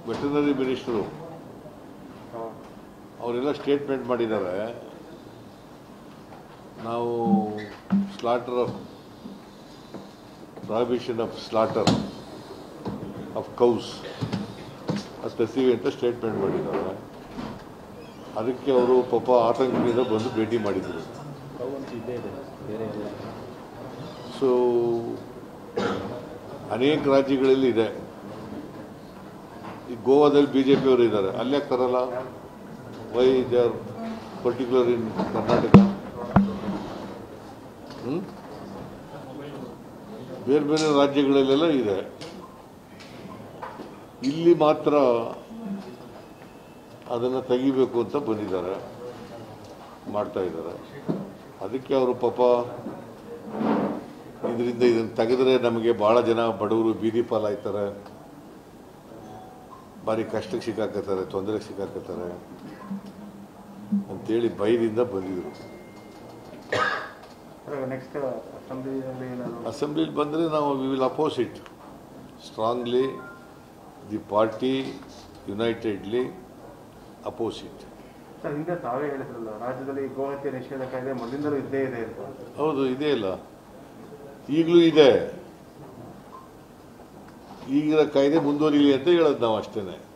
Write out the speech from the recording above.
Veterinary minister ಅವರೆಲ್ಲ statement ಮಾಡಿದ್ದಾರೆ ನಾವು slaughter of prohibition of slaughter of cows ಅದು ತರ್ತೀವಿ ಅಂತ ಸ್ಟೇಟ್ಮೆಂಟ್ ಮಾಡಿದ್ದಾರೆ ಅದಕ್ಕೆ ಅವರು ಪಾಪ ಆತಂಕದಿಂದ ಬಂದು ಭೇಟಿ ಮಾಡಿದರು ಸೊ ಅನೇಕ ರಾಜ್ಯಗಳಲ್ಲಿ ಇದೆ ಈ ಗೋವಾದಲ್ಲಿ ಬಿ ಜೆ ಪಿಯವರು ಇದ್ದಾರೆ ಅಲ್ಲೇ ತರಲ್ಲ why they are particular in Karnataka hmm? ಬೇರೆ ಬೇರೆ ರಾಜ್ಯಗಳಲ್ಲೆಲ್ಲ ಇದೆ ಇಲ್ಲಿ ಮಾತ್ರ ಅದನ್ನು ತೆಗಿಬೇಕು ಅಂತ ಬಂದಿದ್ದಾರೆ ಮಾಡ್ತಾ ಇದ್ದಾರೆ ಅದಕ್ಕೆ ಅವರು ಪಾಪ ಇದರಿಂದ ಇದನ್ನು ತೆಗೆದ್ರೆ ನಮಗೆ ಭಾಳ ಜನ ಬಡವರು ಬೀದಿ ಪಾಲಾಯ್ತಾರೆ ಭಾರಿ ಕಷ್ಟಕ್ಕೆ ಸಿಕ್ಕಾಕತ್ತಾರೆ ತೊಂದರೆಗೆ ಸಿಕ್ಕಾಕತ್ತಾರೆ ಅಂತೇಳಿ ಭಯದಿಂದ ಬಂದಿದ್ರು ನೆಕ್ಸ್ಟ್ ಅಸೆಂಬ್ಲಿಯಲ್ಲಿ ಏನಾದ್ರು ಅಸೆಂಬ್ಲಿಲಿ ಬಂದರೆ ನಾವು we will oppose it strongly the party unitedly oppose it sir ಹಿಂದೆ ತಾವೇ ಹೇಳಿದ್ರಲ್ಲ ರಾಜ್ಯದಲ್ಲಿ ಗೋಹತ್ಯೆ ನಿಷೇಧ ಕಾಯ್ದೆ ಮೊದಲಿಂದಲೂ ಇದ್ದೇ ಇದೆ ಅಂತ ಹೌದು ಇದೆ ಇಲ್ಲ ಈಗಲೂ ಇದೆ ಈಗಿನ ಕಾಯ್ದೆ ಮುಂದುವರಿಲಿ ಅಂತ ಹೇಳೋದು ನಾವು ಅಷ್ಟೇ